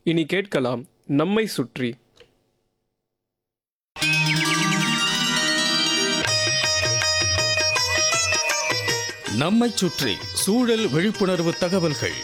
இனி கேட்கலாம் நம்மை சுற்றி நம்மைச் சுற்றி சூழல் விழிப்புணர்வு தகவல்கள்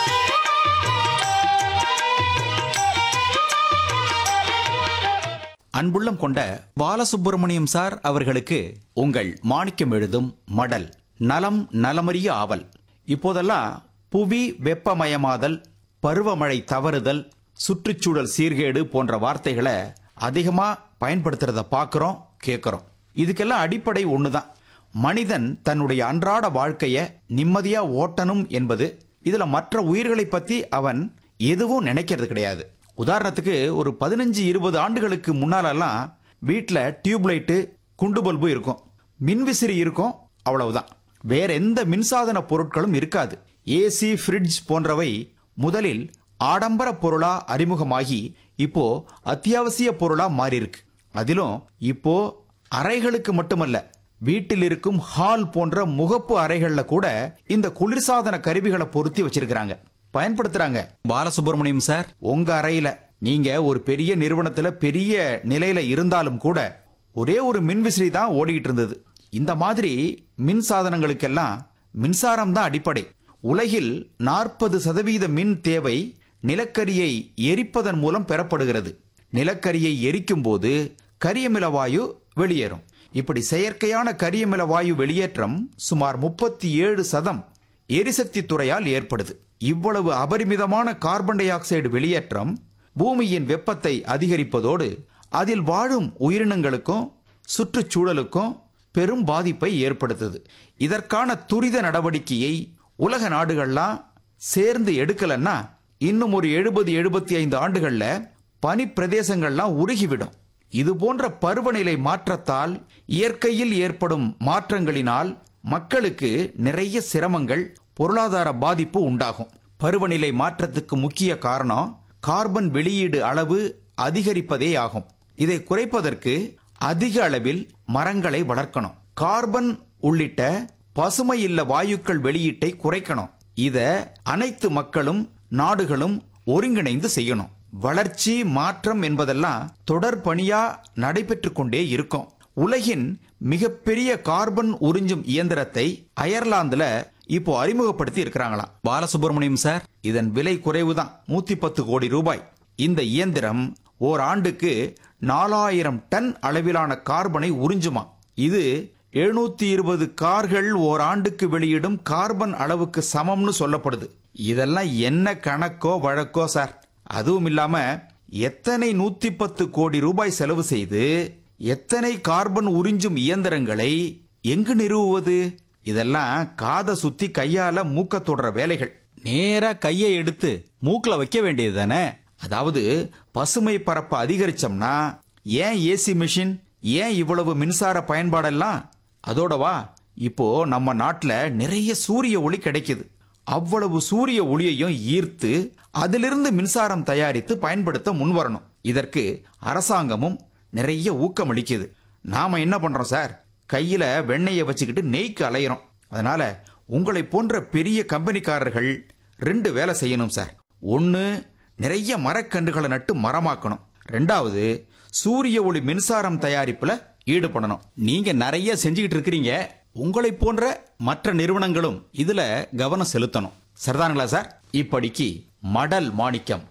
அன்புள்ளம் கொண்ட பாலசுப்பிரமணியம் சார் அவர்களுக்கு உங்கள் மாணிக்கம் எழுதும் மடல் நலம் நலமறிய ஆவல் இப்போதெல்லாம் புவி வெப்பமயமாதல் பருவமழை தவறுதல் சுற்றுச்சூழல் சீர்கேடு போன்ற வார்த்தைகளை அதிகமா பயன்படுத்துறத பார்க்கறோம் கேட்கறோம் இதுக்கெல்லாம் அடிப்படை ஒண்ணுதான் மனிதன் தன்னுடைய அன்றாட வாழ்க்கைய நிம்மதியா ஓட்டணும் என்பது இதுல மற்ற உயிர்களை பத்தி அவன் எதுவும் நினைக்கிறது கிடையாது உதாரணத்துக்கு ஒரு பதினஞ்சு இருபது ஆண்டுகளுக்கு முன்னாலெல்லாம் வீட்டில் டியூப்லைட்டு குண்டு பல்பு இருக்கும் மின்விசிறி இருக்கும் அவ்வளவுதான் வேற எந்த மின்சாதன பொருட்களும் இருக்காது ஏசி ஃப்ரிட்ஜ் போன்றவை முதலில் ஆடம்பர பொருளா அறிமுகமாகி இப்போ அத்தியாவசிய பொருளா மாறியிருக்கு அதிலும் இப்போ அறைகளுக்கு மட்டுமல்ல வீட்டில் இருக்கும் ஹால் போன்ற முகப்பு அறைகள்ல கூட இந்த குளிர்சாதன கருவிகளை பொருத்தி வச்சிருக்கிறாங்க பயன்படுத்துறாங்க பாலசுப்ரமணியம் சார் உங்க அறையில நீங்க ஒரு பெரிய நிறுவனத்துல பெரிய நிலையில இருந்தாலும் கூட ஒரே ஒரு மின்விசிறி தான் ஓடிக்கிட்டு இருந்தது இந்த மாதிரி மின் சாதனங்களுக்கெல்லாம் மின்சாரம் தான் அடிப்படை உலகில் நாற்பது சதவீத மின் தேவை நிலக்கரியை எரிப்பதன் மூலம் பெறப்படுகிறது நிலக்கரியை எரிக்கும் போது கரியமில வாயு வெளியேறும் இப்படி செயற்கையான கரியமில வாயு வெளியேற்றம் சுமார் முப்பத்தி ஏழு சதம் எரிசக்தி துறையால் ஏற்படுது இவ்வளவு அபரிமிதமான கார்பன் டை ஆக்சைடு வெளியேற்றம் பூமியின் வெப்பத்தை அதிகரிப்பதோடு அதில் வாழும் உயிரினங்களுக்கும் சுற்றுச்சூழலுக்கும் பெரும் பாதிப்பை ஏற்படுத்துது இதற்கான துரித நடவடிக்கையை உலக நாடுகள்லாம் சேர்ந்து எடுக்கலன்னா இன்னும் ஒரு எழுபது எழுபத்தி ஐந்து ஆண்டுகள்ல பனி பிரதேசங்கள்லாம் உருகிவிடும் இது போன்ற பருவநிலை மாற்றத்தால் இயற்கையில் ஏற்படும் மாற்றங்களினால் மக்களுக்கு நிறைய சிரமங்கள் பொருளாதார பாதிப்பு உண்டாகும் பருவநிலை மாற்றத்துக்கு முக்கிய காரணம் கார்பன் வெளியீடு அளவு அதிகரிப்பதே ஆகும் இதை குறைப்பதற்கு அதிக அளவில் மரங்களை வளர்க்கணும் கார்பன் உள்ளிட்ட பசுமை இல்ல வாயுக்கள் வெளியீட்டை குறைக்கணும் இத அனைத்து மக்களும் நாடுகளும் ஒருங்கிணைந்து செய்யணும் வளர்ச்சி மாற்றம் என்பதெல்லாம் தொடர் பணியா நடைபெற்று கொண்டே இருக்கும் உலகின் மிகப்பெரிய கார்பன் உறிஞ்சும் இயந்திரத்தை அயர்லாந்துல இப்போ அறிமுகப்படுத்தி இருக்கிறாங்களாம் பாலசுப்ரமணியம் சார் இதன் விலை குறைவுதான் நூத்தி பத்து கோடி ரூபாய் இந்த இயந்திரம் ஓர் ஆண்டுக்கு நாலாயிரம் டன் அளவிலான கார்பனை உறிஞ்சுமா இது எழுநூத்தி இருபது கார்கள் ஓர் ஆண்டுக்கு வெளியிடும் கார்பன் அளவுக்கு சமம்னு சொல்லப்படுது இதெல்லாம் என்ன கணக்கோ வழக்கோ சார் அதுவும் இல்லாம எத்தனை நூத்தி பத்து கோடி ரூபாய் செலவு செய்து எத்தனை கார்பன் உறிஞ்சும் இயந்திரங்களை எங்கு நிறுவுவது இதெல்லாம் காதை சுத்தி கையால மூக்க தொடுற வேலைகள் நேரா கையை எடுத்து மூக்குல வைக்க வேண்டியது தானே அதாவது பசுமை பரப்பை அதிகரிச்சோம்னா ஏன் ஏசி மிஷின் ஏன் இவ்வளவு மின்சார பயன்பாடெல்லாம் அதோடவா இப்போ நம்ம நாட்டுல நிறைய சூரிய ஒளி கிடைக்குது அவ்வளவு சூரிய ஒளியையும் ஈர்த்து அதிலிருந்து மின்சாரம் தயாரித்து பயன்படுத்த முன்வரணும் இதற்கு அரசாங்கமும் நிறைய ஊக்கம் அளிக்குது நாம என்ன பண்றோம் சார் கையில வெண்ணெயை வச்சுக்கிட்டு நெய்க்கு அலையிறோம் அதனால உங்களை போன்ற பெரிய கம்பெனிக்காரர்கள் ரெண்டு வேலை செய்யணும் சார் ஒன்னு நிறைய மரக்கன்றுகளை நட்டு மரமாக்கணும் ரெண்டாவது சூரிய ஒளி மின்சாரம் தயாரிப்புல ஈடுபடணும் நீங்க நிறைய செஞ்சுக்கிட்டு இருக்கிறீங்க உங்களை போன்ற மற்ற நிறுவனங்களும் இதுல கவனம் செலுத்தணும் சரிதானுங்களா சார் இப்படிக்கு மடல் மாணிக்கம்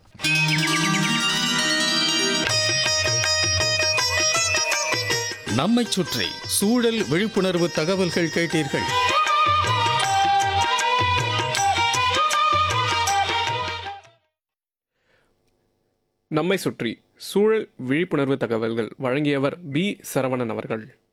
நம்மைச் சுற்றி சூழல் விழிப்புணர்வு தகவல்கள் கேட்டீர்கள் நம்மை சுற்றி சூழல் விழிப்புணர்வு தகவல்கள் வழங்கியவர் பி சரவணன் அவர்கள்